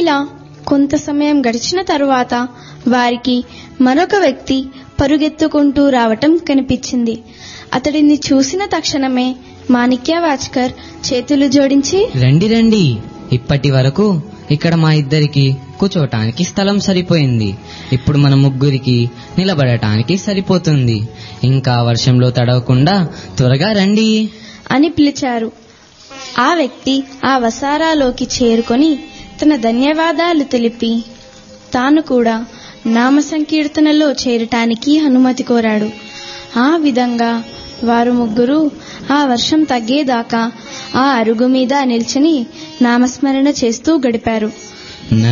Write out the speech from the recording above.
ఇలా కొంత సమయం గడిచిన తరువాత వారికి మరొక వ్యక్తి పరుగెత్తుకుంటూ రావటం కనిపించింది అతడిని చూసిన తక్షణమే మాణిక్యవాచ్కర్ చేతులు జోడించి రండి రండి ఇప్పటి వరకు ఇక్కడ మా ఇద్దరికి కూర్చోటానికి స్థలం సరిపోయింది ఇప్పుడు మన ముగ్గురికి నిలబడటానికి సరిపోతుంది ఇంకా వర్షంలో తడవకుండా త్వరగా రండి అని పిలిచారు ఆ వ్యక్తి ఆ వసారాలోకి చేరుకొని తన ధన్యవాదాలు తెలిపి తాను కూడా నామ సంకీర్తనలో చేరటానికి అనుమతి కోరాడు ఆ విధంగా వారు ముగ్గురు ఆ వర్షం తగ్గేదాకా ఆ అరుగు మీద నిల్చుని నామస్మరణ చేస్తూ గడిపారు